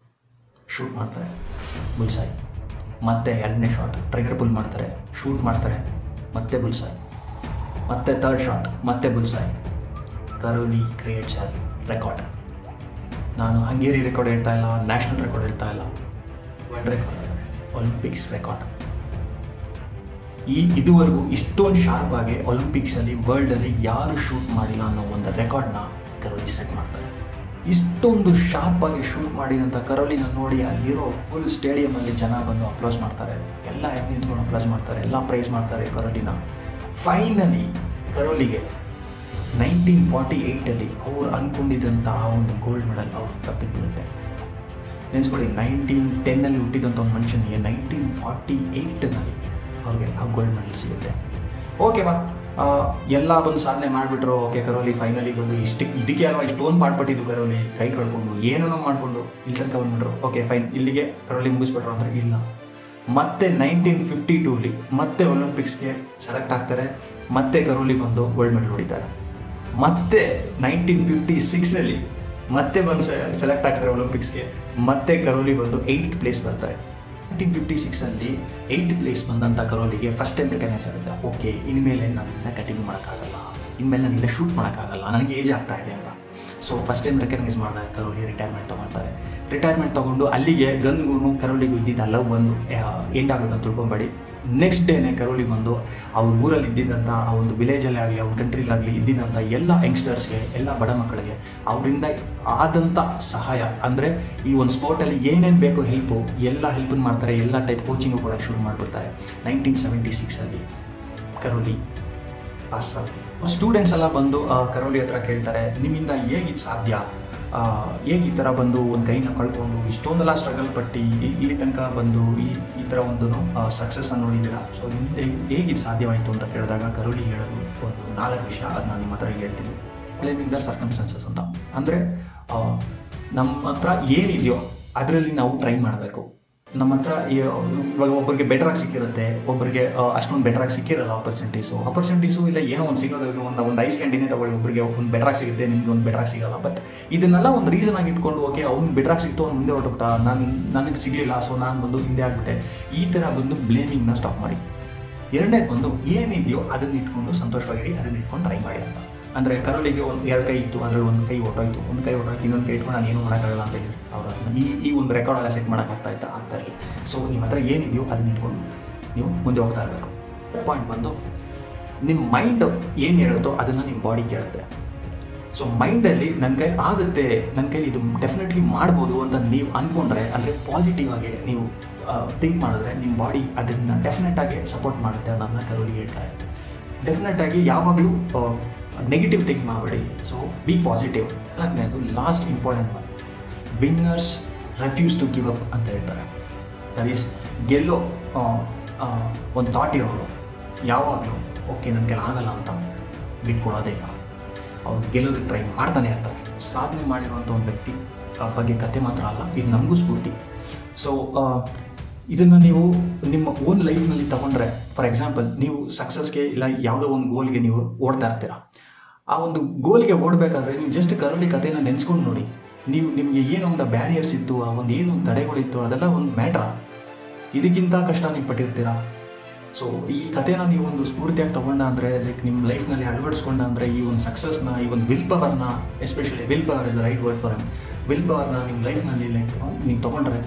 ಶೂಟ್ ಮಾಡ್ತಾರೆ ಬುಲ್ಸಾಯ್ ಮತ್ತೆ ಎರಡನೇ ಶಾಟ್ ಟ್ರಿಗರ್ ಪುಲ್ ಮಾಡ್ತಾರೆ ಶೂಟ್ ಮಾಡ್ತಾರೆ ಮತ್ತೆ ಬುಲ್ಸಾಯ್ ಮತ್ತೆ ಥರ್ಡ್ ಶಾಟ್ ಮತ್ತೆ bullseye Karoly creates a record ನಾನು ಹಂಗೇರಿ ರೆಕಾರ್ಡ್ ಹೇಳ್ತಾ ಇಲ್ಲ ನ್ಯಾಷನಲ್ ರೆಕಾರ್ಡ್ ಹೇಳ್ತಾ ಇಲ್ಲ ವರ್ಲ್ಡ್ ರೆಕಾರ್ಡ್ ಒಲಿಂಪಿಕ್ಸ್ ರೆಕಾರ್ಡ್ ಈ ಇದುವರೆಗೂ ಇಷ್ಟೊಂದು ಶಾರ್ಪ್ ಆಗಿ ಒಲಿಂಪಿಕ್ಸಲ್ಲಿ ವರ್ಲ್ಡಲ್ಲಿ ಯಾರು ಶೂಟ್ ಮಾಡಿಲ್ಲ ಅನ್ನೋ ಒಂದು ರೆಕಾರ್ಡ್ನ ಕರೋಲಿ ಸೆಟ್ ಮಾಡ್ತಾರೆ ಇಷ್ಟೊಂದು ಶಾರ್ಪ್ ಆಗಿ ಶೂಟ್ ಮಾಡಿದಂಥ ಕರೋಲಿನ ನೋಡಿ ಅಲ್ಲಿರೋ ಫುಲ್ ಸ್ಟೇಡಿಯಮಲ್ಲಿ ಜನ ಬಂದು ಅಪ್ಲೋಸ್ ಮಾಡ್ತಾರೆ ಎಲ್ಲ ಎದ್ದು ನಿಂತ್ಕೊಂಡು ಅಪ್ಲೋಸ್ ಮಾಡ್ತಾರೆ ಎಲ್ಲ ಪ್ರೈಸ್ ಮಾಡ್ತಾರೆ ಕರೋಲಿನ ಫೈನಲಿ ಕರೋಲಿಗೆ ನೈನ್ಟೀನ್ ಫಾರ್ಟಿ ಏಯ್ಟಲ್ಲಿ ಅವ್ರು ಅಂದ್ಕೊಂಡಿದ್ದಂಥ ಆ ಒಂದು ಗೋಲ್ಡ್ ಮೆಡಲ್ ಅವ್ರು ತಪ್ಪಿಗೆ ಬೀಳುತ್ತೆ ನೆನೆಸ್ಕೊಳ್ಳಿ ನೈನ್ಟೀನ್ ಟೆನ್ನಲ್ಲಿ ಹುಟ್ಟಿದಂಥ ಒಂದು ಮನುಷ್ಯನಿಗೆ ನೈನ್ಟೀನ್ ಫಾರ್ಟಿ ಏಯ್ಟ್ನಲ್ಲಿ ಅವ್ರಿಗೆ ಆ ಗೋಲ್ಡ್ ಮೆಡಲ್ ಸಿಗುತ್ತೆ ಓಕೆ ಬಾ ಆ, ಎಲ್ಲ ಬಂದು ಸಾಧನೆ ಮಾಡಿಬಿಟ್ರು ಓಕೆ ಕರೋಲಿ ಫೈನಲಿ ಬಂದು ಇಷ್ಟಕ್ಕೆ ಇದಕ್ಕೆ ಅಲ್ವಾ ಇಷ್ಟೊಂದು ಪಾಡ್ಪಟ್ಟಿದ್ದು ಕರೋಲಿ ಕೈ ಕಳ್ಕೊಂಡು ಏನೇನೋ ಮಾಡಿಕೊಂಡು ಇಲ್ಲಿ ತನಕ ಬಂದ್ಬಿಟ್ರು ಓಕೆ ಫೈನ್ ಇಲ್ಲಿಗೆ ಕರೋಲಿ ಮುಗಿಸ್ಬಿಟ್ರು ಅಂದರೆ ಇಲ್ಲ ಮತ್ತೆ ನೈನ್ಟೀನ್ ಫಿಫ್ಟಿ ಟೂಲಿ ಮತ್ತೆ ಒಲಿಂಪಿಕ್ಸ್ಗೆ ಸೆಲೆಕ್ಟ್ ಆಗ್ತಾರೆ ಮತ್ತೆ ಕರೋಲಿ ಬಂದು ಗೋಲ್ಡ್ ಮೆಡಲ್ ಹೊಡಿತಾರೆ ಮತ್ತೆ ನೈನ್ಟೀನ್ ಫಿಫ್ಟಿ ಸಿಕ್ಸಲ್ಲಿ ಮತ್ತೆ ಬಂದು ಸೆಲೆಕ್ಟ್ ಆಗ್ತಾರೆ ಒಲಿಂಪಿಕ್ಸ್ಗೆ ಮತ್ತೆ ಕರೋಲಿ ಬಂದು ಏಯ್ಟ್ ಪ್ಲೇಸ್ ಬರ್ತಾರೆ ನೈನ್ಟೀನ್ ಫಿಫ್ಟಿ ಸಿಕ್ಸಲ್ಲಿ ಏಯ್ಟ್ ಪ್ಲೇಸ್ ಬಂದಂಥ ಕರೋಲಿಗೆ ಫಸ್ಟ್ ಟೈಮ್ ರೆಕಗ್ನೈಸ್ ಆಗುತ್ತೆ ಓಕೆ ಇನ್ಮೇಲೆ ನನ್ನಿಂದ ಕಂಟಿನ್ಯೂ ಮಾಡೋಕ್ಕಾಗಲ್ಲ ಇನ್ಮೇಲೆ ನನ್ನಿಂದ ಶೂಟ್ ಮಾಡೋಕ್ಕಾಗಲ್ಲ ನನಗೆ ಏಜ್ ಆಗ್ತಾ ಇದೆ ಅಂತ ಸೊ ಫಸ್ಟ್ ಟೈಮ್ ರೆಕಗ್ನೈಸ್ ಮಾಡಿದಾಗ ಕರೋಲಿ ರಿಟೈರ್ಮೆಂಟ್ ತೊಗೊಳ್ತಾರೆ ರಿಟೈರ್ಮೆಂಟ್ ತೊಗೊಂಡು ಅಲ್ಲಿಗೆ ಗನ್ಗೂ ಕರೋಲಿಗೂ ಇದ್ದಿದ್ದು ಲವ್ ಬಂದು ಎಂಡ್ ಆಗುತ್ತೆ ಅಂತ ತಿಳ್ಕೊಬೇಡಿ ನೆಕ್ಸ್ಟ್ ಡೇನೆ ಕರೋಲಿ ಬಂದು ಅವ್ರ ಊರಲ್ಲಿ ಇದ್ದಿದ್ದಂಥ ಆ ಒಂದು ವಿಲೇಜಲ್ಲಿ ಆಗಲಿ ಅವ್ರ ಕಂಟ್ರಿಲಾಗಲಿ ಇದ್ದಿದ್ದಂಥ ಎಲ್ಲ ಯಂಗ್ಸ್ಟರ್ಸ್ಗೆ ಎಲ್ಲ ಬಡ ಮಕ್ಕಳಿಗೆ ಅವರಿಂದ ಆದಂಥ ಸಹಾಯ ಅಂದರೆ ಈ ಒಂದು ಸ್ಪೋರ್ಟಲ್ಲಿ ಏನೇನು ಬೇಕೋ ಹೆಲ್ಪು ಎಲ್ಲ ಹೆಲ್ಪನ್ನು ಮಾಡ್ತಾರೆ ಎಲ್ಲ ಟೈಪ್ ಕೋಚಿಂಗು ಕೂಡ ಶುರು ಮಾಡಿಬಿಡ್ತಾರೆ ನೈನ್ಟೀನ್ ಸೆವೆಂಟಿ ಸಿಕ್ಸಲ್ಲಿ ಕರೋಲಿ ಪಾಸ್ ಸ್ಟೂಡೆಂಟ್ಸ್ ಎಲ್ಲ ಬಂದು ಆ, ಕರೋಲಿ ಹತ್ರ ಕೇಳ್ತಾರೆ ನಿಮ್ಮಿಂದ ಹೇಗಿದು ಸಾಧ್ಯ ಆ, ಹೇಗೆ ಈ ಥರ ಬಂದು ಒಂದು ಕೈನ ಕಳ್ಕೊಂಡು ಇಷ್ಟೊಂದೆಲ್ಲ ಸ್ಟ್ರಗಲ್ ಪಟ್ಟು ಈ- ಇಲ್ಲಿ ತನಕ ಬಂದು ಈ ಈ ಥರ ಒಂದು ಸಕ್ಸಸ್ ನೋಡಿದ್ದೀರಾ ಸೊ ನಿಮ್ಮಿಂದ ಹೇಗಿದು ಸಾಧ್ಯವಾಯಿತು ಅಂತ ಕೇಳಿದಾಗ ಕರೋಲಿ ಹೇಳೋದು ಒಂದು ನಾಲ್ಕು ವಿಷಯ ಅದು ನಾನು ನಿಮ್ಮ ಹತ್ರ ಹೇಳ್ತೀನಿ ಬ್ಲೇಮಿಂಗ್ ದ ಸರ್ಕಮ್ಸ್ಟೆನ್ಸಸ್ ಅಂತ ಅಂದರೆ ನಮ್ಮ ಹತ್ರ ಏನಿದೆಯೋ ಅದರಲ್ಲಿ ನಾವು ಟ್ರೈ ಮಾಡಬೇಕು ನಮ್ಮ ಹತ್ರ ಈ- ಇವಾಗ ಒಬ್ಬರಿಗೆ ಬೆಟರಾಗಿ ಸಿಕ್ಕಿರುತ್ತೆ ಒಬ್ಬರಿಗೆ ಅಷ್ಟೊಂದು ಬೆಟರಾಗಿ ಸಿಕ್ಕಿರಲ್ಲ ಆಪರ್ಚುನಿಟೀಸು ಆಪರ್ಚುನಿಟೀಸು ಇಲ್ಲ ಏನೋ ಒಂದು ಸಿಗೋದು ಒಂದು ಒಂದು ಐಸ್ ಕ್ಯಾಂಡಿನೇ ತಗೊಳ್ಳಿ ಒಬ್ಬರಿಗೆ ಒಂದು ಬೆಟರಾಗಿ ಸಿಗುತ್ತೆ ನಿಮ್ಗೆ ಒಂದು ಬೆಟರಾಗಿ ಸಿಗಲ್ಲ ಬಟ್ ಇದನ್ನೆಲ್ಲ ಒಂದು ರೀಸನ್ ಆಗಿ ಇಟ್ಕೊಂಡು ಓಕೆ ಅವ್ನು ಬೆಟರಾಗಿ ಸಿಕ್ತು ಅವ್ನು ಮುಂದೆ ಹೊರಟುಬಿಟ್ಟ ನಾನು ನನಗೆ ಸಿಗಲಿಲ್ಲ ಸೊ ನಾನು ಬಂದು ಹಿಂದೆ ಆಗ್ಬಿಟ್ಟೆ ಈ ಥರ ಬಂದು ಬ್ಲೇಮಿಂಗ್ನ ಸ್ಟಾಪ್ ಮಾಡಿ ಎರಡನೇದು ಬಂದು ಏನಿದೆಯೋ ಅದನ್ನ ಇಟ್ಕೊಂಡು ಸಂತೋಷವಾಗಿರಿ ಅದನ್ನ ಇಟ್ಕೊಂಡು ಟ್ರೈ ಮಾಡಿ ಅಂತ ಅಂದರೆ ಕರೋಲಿಗೆ ಒಂದು ಎರಡು ಕೈ ಇತ್ತು ಅದರಲ್ಲಿ ಒಂದು ಕೈ ಹೊಟ್ಟೋಯ್ತು ಒಂದು ಕೈ ಹೊಟ್ಟೋಯ್ತು ಇನ್ನೊಂದು ಕೈ ಇಟ್ಕೊಂಡು ನಾನು ಏನೂ ಮಾಡೋಕ್ಕಾಗಲ್ಲ ಅಂತ ಹೇಳಿ ಅವ್ರು ಅದನ್ನ ಈ ಈ ಒಂದು ರೆಕಾರ್ಡ್ ಎಲ್ಲ ಸೆಟ್ ಮಾಡೋಕ್ಕಾಗ್ತಾ ಇತ್ತ ಆಗ್ತಾ ಇರಲಿ ಸೊ ನಿಮ್ಮ ಹತ್ರ ಏನಿದೆಯೋ ಅದನ್ನ ಇಟ್ಕೊಂಡು ನೀವು ಮುಂದೆ ಹೋಗ್ತಾ ಇರಬೇಕು ಪಾಯಿಂಟ್ ಬಂದು ನಿಮ್ಮ ಮೈಂಡ್ ಏನು ಹೇಳುತ್ತೋ ಅದನ್ನು ನಿಮ್ಮ ಬಾಡಿ ಕೇಳುತ್ತೆ ಸೊ ಮೈಂಡಲ್ಲಿ ನನ್ನ ಕೈ ಆಗುತ್ತೆ ನನ್ನ ಕೈಲಿ ಇದು ಡೆಫಿನೆಟ್ಲಿ ಮಾಡ್ಬೋದು ಅಂತ ನೀವು ಅಂದ್ಕೊಂಡ್ರೆ ಅಂದರೆ ಪಾಸಿಟಿವ್ ಆಗಿ ನೀವು ಥಿಂಕ್ ಮಾಡಿದ್ರೆ ನಿಮ್ಮ ಬಾಡಿ ಅದನ್ನು ಡೆಫಿನೆಟ್ ಆಗಿ ಸಪೋರ್ಟ್ ಮಾಡುತ್ತೆ ಅನ್ನೋದನ್ನ ಕರೋಲಿ ಹೇಳ್ತಾರೆ ಡೆಫಿನೆಟ್ ಆಗಿ ಯಾವಾಗಲೂ ನೆಗೆಟಿವ್ ಥಿಂಕ್ ಮಾಡಬೇಡಿ ಸೊ ಬಿ ಪಾಸಿಟಿವ್ ಅದು last important one winners refuse to give up ಅಂತ ಹೇಳ್ತಾರೆ ದಟ್ ಈಸ್ ಗೆಲ್ಲೋ ಒಂದು ಥಾಟ್ ಇರೋರು ಯಾವಾಗಲೂ ಓಕೆ ನನ್ನ ಕೈಲಿ ಆಗಲ್ಲ ಅಂತ ಬಿಟ್ಕೊಡೋದೇ ಇಲ್ಲ ಅವ್ರು ಗೆಲ್ಲೋದಕ್ಕೆ ಟ್ರೈ ಮಾಡ್ತಾನೆ ಇರ್ತಾರೆ ಸಾಧನೆ ಮಾಡಿರುವಂಥ ಒಂದು ವ್ಯಕ್ತಿ ಆ ಬಗ್ಗೆ ಕತೆ ಮಾತ್ರ ಅಲ್ಲ ಇದು ನಮಗೂ ಸ್ಫೂರ್ತಿ ಸೊ ಇದನ್ನು ನೀವು ನಿಮ್ಮ ಓನ್ ಲೈಫ್ನಲ್ಲಿ ತಗೊಂಡ್ರೆ ಫಾರ್ ಎಕ್ಸಾಂಪಲ್ ನೀವು ಸಕ್ಸಸ್ಗೆ ಇಲ್ಲ ಯಾವುದೋ ಒಂದು ಗೋಲ್ಗೆ ನೀವು ಓಡ್ತಾ ಇರ್ತೀರ ಆ ಒಂದು ಗೋಲ್ಗೆ ಓಡಬೇಕಾದ್ರೆ ನೀವು ಜಸ್ಟ್ ಕರೋಲಿ ಕಥೆನ ನೆನೆಸ್ಕೊಂಡು ನೋಡಿ ನೀವು ನಿಮಗೆ ಏನೋ ಒಂದು ಬ್ಯಾರಿಯರ್ಸ್ ಇತ್ತು ಆ ಒಂದು ಏನು ಒಂದು ತಡೆಗಳಿತ್ತು ಅದೆಲ್ಲ ಒಂದು ಮ್ಯಾಟ್ರ ಇದಕ್ಕಿಂತ ಕಷ್ಟ ನೀವು ಪಟ್ಟಿರ್ತೀರಾ ಸೊ ಈ ಕಥೆನ ನೀವು ಒಂದು ಸ್ಫೂರ್ತಿಯಾಗಿ ತಗೊಂಡ ಅಂದರೆ ಲೈಕ್ ನಿಮ್ಮ ಲೈಫ್ನಲ್ಲಿ ಅಳವಡಿಸ್ಕೊಂಡ ಅಂದರೆ ಈ ಒಂದು ಸಕ್ಸಸ್ನ ಈ ಒಂದು ವಿಲ್ ಪವರ್ನ especially will power is the right word for will ಪವರ್ನ ನಿಮ್ಮ ಲೈಫ್ನಲ್ಲಿ ಲೈಕ್ ನೀವು ತೊಗೊಂಡ್ರೆ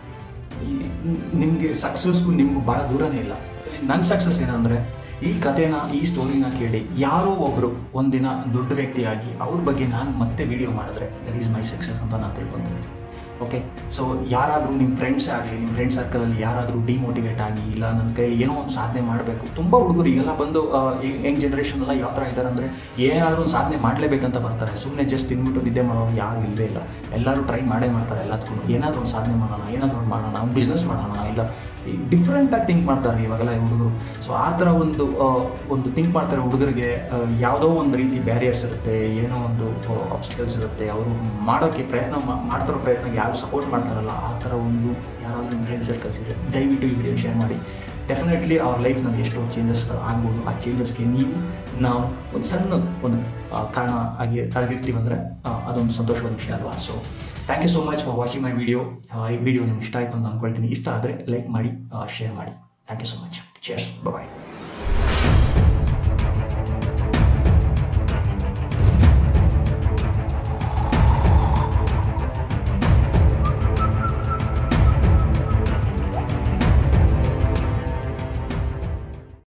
ನಿಮಗೆ ಸಕ್ಸಸ್ಗೂ ನಿಮ್ಗೂ ಭಾಳ ದೂರನೇ ಇಲ್ಲ ನನ್ನ ಸಕ್ಸಸ್ ಏನಂದರೆ ಈ ಕಥೆನ ಈ ಸ್ಟೋರಿನ ಕೇಳಿ ಯಾರೋ ಒಬ್ಬರು ಒಂದಿನ ದೊಡ್ಡ ವ್ಯಕ್ತಿಯಾಗಿ ಅವ್ರ ಬಗ್ಗೆ ನಾನು ಮತ್ತೆ ವಿಡಿಯೋ ಮಾಡಿದ್ರೆ ದಟ್ ಈಸ್ ಮೈ ಸಕ್ಸಸ್ ಅಂತ ನಾನು ತಿಳ್ಕೊತೀನಿ ಓಕೆ ಸೊ ಯಾರಾದರೂ ನಿಮ್ಮ ಫ್ರೆಂಡ್ಸ್ ಆಗಲಿ ನಿಮ್ಮ ಫ್ರೆಂಡ್ ಸರ್ಕಲಲ್ಲಿ ಯಾರಾದರೂ ಡಿಮೋಟಿವೇಟ್ ಆಗಿ ಇಲ್ಲ ನನ್ನ ಕೈಲಿ ಏನೋ ಒಂದು ಸಾಧನೆ ಮಾಡಬೇಕು ತುಂಬ ಹುಡುಗರು ಈಗೆಲ್ಲ ಬಂದು ಯಂಗ್ ಜನ್ರೇಷನ್ ಎಲ್ಲ ಯಾವ ಥರ ಇದ್ದಾರೆ ಅಂದರೆ ಏನಾದರೂ ಒಂದು ಸಾಧನೆ ಮಾಡಲೇಬೇಕಂತ ಬರ್ತಾರೆ ಸುಮ್ಮನೆ ಜಸ್ಟ್ ತಿನ್ಬಿಟ್ಟು ನಿದ್ದೆ ಮಾಡೋರು ಯಾರು ಇಲ್ಲವೇ ಇಲ್ಲ ಎಲ್ಲರೂ ಟ್ರೈ ಮಾಡೇ ಮಾಡ್ತಾರೆ ಎಲ್ಲದಕ್ಕೂ ಏನಾದರೂ ಒಂದು ಸಾಧನೆ ಮಾಡೋಣ ಏನಾದರೂ ಒಂದು ಮಾಡೋಣ ಒಂದು ಬಿಸ್ನೆಸ್ ಮಾಡೋಣ ಇಲ್ಲ ಡಿಫ್ರೆಂಟಾಗಿ ಥಿಂಕ್ ಮಾಡ್ತಾರೆ ಇವಾಗೆಲ್ಲ ಹುಡುಗರು ಸೊ ಆ ಥರ ಒಂದು ಒಂದು ಥಿಂಕ್ ಮಾಡ್ತಾರೆ ಹುಡುಗರಿಗೆ ಯಾವುದೋ ಒಂದು ರೀತಿ ಬ್ಯಾರಿಯರ್ಸ್ ಇರುತ್ತೆ ಏನೋ ಒಂದು ಆಬ್ಸ್ಟಿಕಲ್ಸ್ ಇರುತ್ತೆ ಅವರು ಮಾಡೋಕ್ಕೆ ಪ್ರಯತ್ನ ಮಾಡ್ತಿರೋ ಪ್ರಯತ್ನ ಯಾರು ಸಪೋರ್ಟ್ ಮಾಡ್ತಾರಲ್ಲ ಆ ಥರ ಒಂದು ಯಾರಾದರೂ ನಿಮ್ಮ ಫ್ರೆಂಡ್ ಸರ್ಕಲ್ಸ್ ಇದೆ ದಯವಿಟ್ಟು ಈ ವಿಡಿಯೋ ಶೇರ್ ಮಾಡಿ ಡೆಫಿನೆಟ್ಲಿ ಅವ್ರ ಲೈಫ್ನಲ್ಲಿ ಎಷ್ಟೋ ಚೇಂಜಸ್ ಆಗ್ಬೋದು ಆ ಚೇಂಜಸ್ಗೆ ನೀವು ನಾವು ಒಂದು ಸಣ್ಣ ಒಂದು ಕಾರಣ ಆಗಿ ಆಗಿರ್ತೀವಿ ಅಂದರೆ ಅದೊಂದು ಸಂತೋಷವಾದ ವಿಷಯ ಅಲ್ವಾ so thank you so much for watching my video ಈ ವಿಡಿಯೋ ನಿಮ್ಗೆ ಇಷ್ಟ ಆಯಿತು ಅಂತ ಅಂದ್ಕೊಳ್ತೀನಿ ಇಷ್ಟ ಆದರೆ ಲೈಕ್ ಮಾಡಿ ಶೇರ್ ಮಾಡಿ thank you so much cheers bye